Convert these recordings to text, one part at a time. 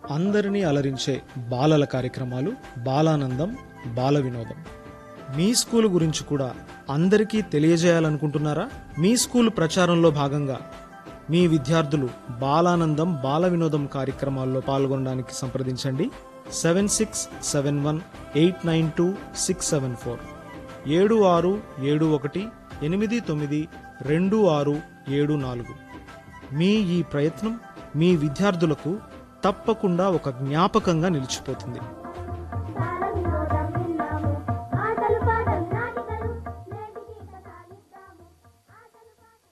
అందరినీ అలరించే బాలల కార్యక్రమాలు బాలానందం బాల వినోదం మీ స్కూల్ గురించి కూడా అందరికీ తెలియజేయాలనుకుంటున్నారా మీ స్కూల్ ప్రచారంలో భాగంగా మీ విద్యార్థులు బాలానందం బాల వినోదం కార్యక్రమాల్లో పాల్గొనడానికి సంప్రదించండి seven six seven one eight nine two six seven four ఏడు ఆరు ఏడు ఒకటి ఎనిమిది తొమ్మిది రెండు ఆరు ఏడు నాలుగు మీ ఈ ప్రయత్నం మీ విద్యార్థులకు తప్పకుండా ఒక జ్ఞాపకంగా నిలిచిపోతుంది బాలవినోదం విన్నాము ఆటలు పాటలు నాటికలు నేటికి కథ ఇద్దాము ఆటలు పాటలు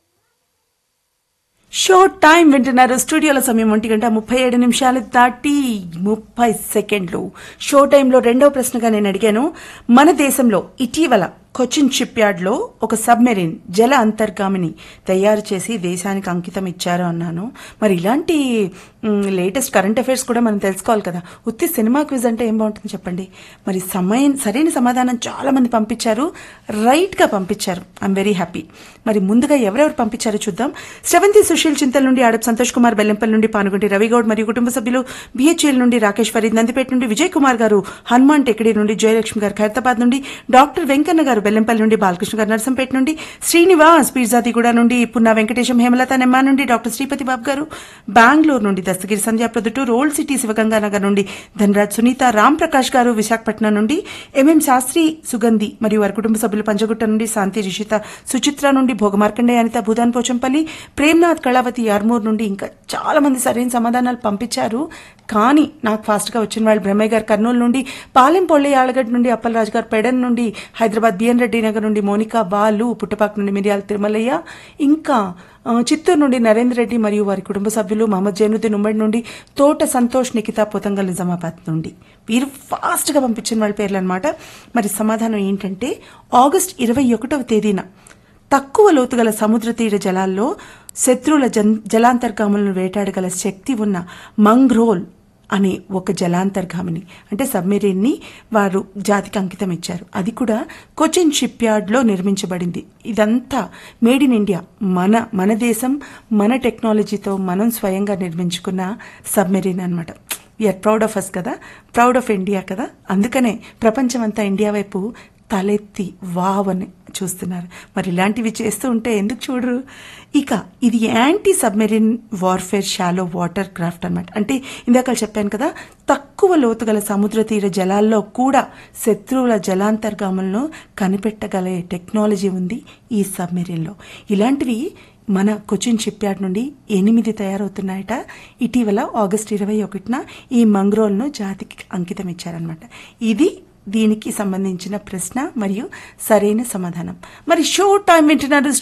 షో టైం వింటున్నారు స్టూడియోల సమయం ఒంటి గంట ముప్పై ఏడు నిమిషాలు దాటి ముప్పై సెకండ్లు షో టైంలో రెండవ ప్రశ్నగా నేను అడిగాను మన దేశంలో ఇటీవల కొచ్చిన్ షిప్ యార్డ్లో ఒక సబ్మెరీన్ జల అంతర్గామిని తయారు చేసి దేశానికి అంకితం ఇచ్చారు అన్నాను మరి ఇలాంటి లేటెస్ట్ కరెంట్ అఫైర్స్ కూడా మనం తెలుసుకోవాలి కదా ఉత్తి సినిమా క్విజ్ అంటే ఏం బాగుంటుంది చెప్పండి మరి సమయం సరైన సమాధానం చాలా మంది పంపించారు రైట్ గా పంపించారు ఐఎమ్ వెరీ హ్యాపీ మరి ముందుగా ఎవరెవరు పంపించారో చూద్దాం శ్రవంతి సుశీల్ చింతల నుండి ఆడప్ సంతోష్ కుమార్ బెల్లంపల్లి నుండి పానుగుంటి రవిగౌడ్ మరియు కుటుంబ సభ్యులు బిహెచ్ఎల్ నుండి రాకేష్ ఫరీద్ నందిపేట నుండి విజయ్ కుమార్ గారు హనుమాన్ టెక్కడి నుండి జయలక్ష్మి గారు ఖైరతాబాద్ నుండి డాక్టర్ వెంకన్న గారు బెల్లంపల్లి నుండి బాలకృష్ణ గారు నర్సంపేట నుండి శ్రీనివాస్ పీర్జాదిగూడ నుండి పున్నా వెంకటేశం హేమలత నెమ్మా నుండి డాక్టర్ శ్రీపతి బాబు గారు బెంగళూరు నుండి దస్తగిరి సంధ్యా ప్రొద్దుటూరు ఓల్డ్ సిటీ శివగంగానగర్ నుండి ధనరాజ్ సునీత రామ్ ప్రకాష్ గారు విశాఖపట్నం నుండి ఎంఎం శాస్త్రి సుగంధి మరియు వారి కుటుంబ సభ్యులు పంజగుట్ట నుండి శాంతి రిషిత సుచిత్ర నుండి భోగమార్కండే అనిత భూదాన్ పోచంపల్లి ప్రేమ్నాథ్ కళావతి యార్మూర్ నుండి ఇంకా చాలా మంది సరైన సమాధానాలు పంపించారు కానీ నాకు ఫాస్ట్ గా వచ్చిన వాళ్ళు బ్రహ్మయ్య గారు కర్నూలు నుండి పాలెం పొళ్ళి ఆలగడ్డ నుండి అప్పలరాజు గారు పెడన్ నుండి హైదరాబాద్ బిఎన్ రెడ్డి నగర్ నుండి మోనికా బాలు పుట్టపాక నుండి మిరియాల తిరుమలయ్య ఇంకా ఆ, చిత్తూరు నుండి నరేంద్ర రెడ్డి మరియు వారి కుటుంబ సభ్యులు మహమ్మద్ జైనుద్దీన్ ఉమ్మడి నుండి తోట సంతోష్ నిఖిత పోతంగల్ నిజామాబాద్ నుండి వీరు ఫాస్ట్ గా పంపించిన వాళ్ళ పేర్లు అనమాట మరి సమాధానం ఏంటంటే ఆగస్ట్ ఇరవై ఒకటవ తేదీన తక్కువ లోతుగల సముద్ర తీర జలాల్లో శత్రువుల జన్ జలాంతర్గాములను వేటాడగల శక్తి ఉన్న మంగ్రోల్ అనే ఒక జలాంతర్గామిని అంటే సబ్మెరీన్ ని వారు జాతికి అంకితం ఇచ్చారు అది కూడా కొచిన్ షిప్ యార్డ్ లో నిర్మించబడింది ఇదంతా మేడ్ ఇన్ ఇండియా మన మన దేశం మన టెక్నాలజీతో మనం స్వయంగా నిర్మించుకున్న సబ్మెరీన్ అన్నమాట వీఆర్ ప్రౌడ్ ఆఫ్ అస్ కదా ప్రౌడ్ ఆఫ్ ఇండియా కదా అందుకనే ప్రపంచం అంతా ఇండియా వైపు తలెత్తి వావ్ అని చూస్తున్నారు మరి ఇలాంటివి చేస్తూ ఉంటే ఎందుకు చూడరు ఇక ఇది anti submarine warfare shallow water craft అన్నమాట అంటే ఇందాక చెప్పాను కదా తక్కువ లోతుగల సముద్ర తీర జలాల్లో కూడా శత్రువుల జలాంతర్గాములను కనిపెట్టగలే టెక్నాలజీ ఉంది ఈ సబ్మెరీన్లో ఇలాంటివి మన కొచ్చిన్ షిప్ యార్డ్ నుండి ఎనిమిది తయారవుతున్నాయట ఇటీవల ఆగస్ట్ ఇరవై ఒకటిన ఈ మంగ్రోల్ను జాతికి అంకితం ఇచ్చారనమాట ఇది దీనికి సంబంధించిన ప్రశ్న మరియు సరైన సమాధానం మరి షో టైం వింటున్నారు